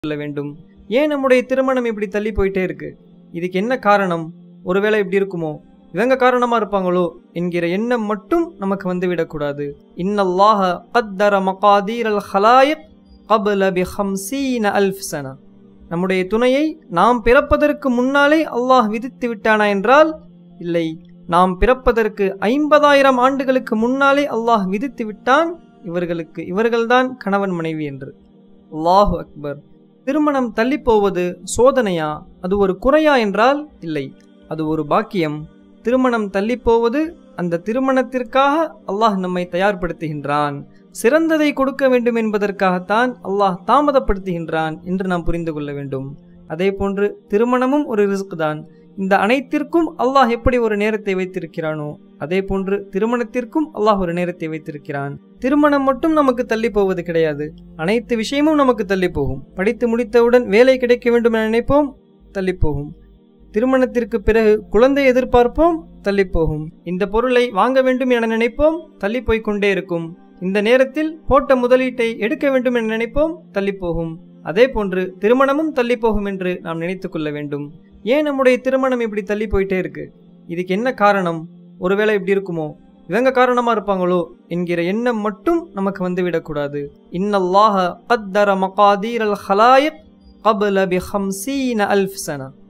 கொள்ள வேண்டும் ஏன் நம்முடைய திருமணம் இப்படி தள்ளி போயிட்டே இருக்கு இதுக்கு என்ன காரணம் ஒருவேளை இப்படி இருக்குமோ இவங்க காரணமா இருப்பாங்களோ என்கிற எண்ணம் மட்டும் நமக்கு வந்து விடக்கூடாது இன்னல்லாஹ கத்தர மகாதீர் அல் ஹலாயக் கபல பி ஹம்சீன அல்ஃப் சனா நம்முடைய துணையை நாம் பிறப்பதற்கு முன்னாலே அல்லாஹ் விதித்து விட்டானா என்றால் இல்லை நாம் பிறப்பதற்கு ஐம்பதாயிரம் ஆண்டுகளுக்கு முன்னாலே அல்லாஹ் விதித்து விட்டான் இவர்களுக்கு இவர்கள்தான் கணவன் மனைவி என்று அல்லாஹு அக்பர் திருமணம் தள்ளி போவது சோதனையா அது ஒரு குறையா என்றால் இல்லை அது ஒரு பாக்கியம் திருமணம் தள்ளி போவது அந்த திருமணத்திற்காக அல்லாஹ் நம்மை தயார்படுத்துகின்றான் சிறந்ததை கொடுக்க வேண்டும் என்பதற்காகத்தான் அல்லாஹ் தாமதப்படுத்துகின்றான் என்று நாம் புரிந்து கொள்ள வேண்டும் அதே போன்று திருமணமும் ஒரு ரிஸ்க் தான் இந்த அனைத்திற்கும் அல்லாஹ் எப்படி ஒரு நேரத்தை வைத்திருக்கிறானோ அதே போன்று திருமணத்திற்கும் அல்லாஹ் ஒரு நேரத்தை வைத்திருக்கிறான் திருமணம் மட்டும் நமக்கு தள்ளி போவது கிடையாது அனைத்து விஷயமும் நமக்கு தள்ளி போகும் படித்து முடித்தவுடன் வேலை கிடைக்க வேண்டும் என நினைப்போம் தள்ளி போகும் திருமணத்திற்கு பிறகு குழந்தை எதிர்பார்ப்போம் தள்ளி போகும் இந்த பொருளை வாங்க வேண்டும் என நினைப்போம் தள்ளி போய்க் கொண்டே இருக்கும் இந்த நேரத்தில் போட்ட முதலீட்டை எடுக்க வேண்டும் என நினைப்போம் தள்ளி போகும் அதே போன்று திருமணமும் தள்ளி போகும் என்று நாம் நினைத்துக் கொள்ள வேண்டும் ஏன் நம்முடைய திருமணம் இப்படி தள்ளி போயிட்டே இருக்கு இதுக்கு என்ன காரணம் ஒருவேளை இப்படி இருக்குமோ இவங்க காரணமா இருப்பாங்களோ என்கிற எண்ணம் மட்டும் நமக்கு வந்து விடக்கூடாது இன்னல்லாஹ கத்தர மகாதீர் அல் ஹலாயக் கபல பி ஹம்சீன அல்ஃப் சனா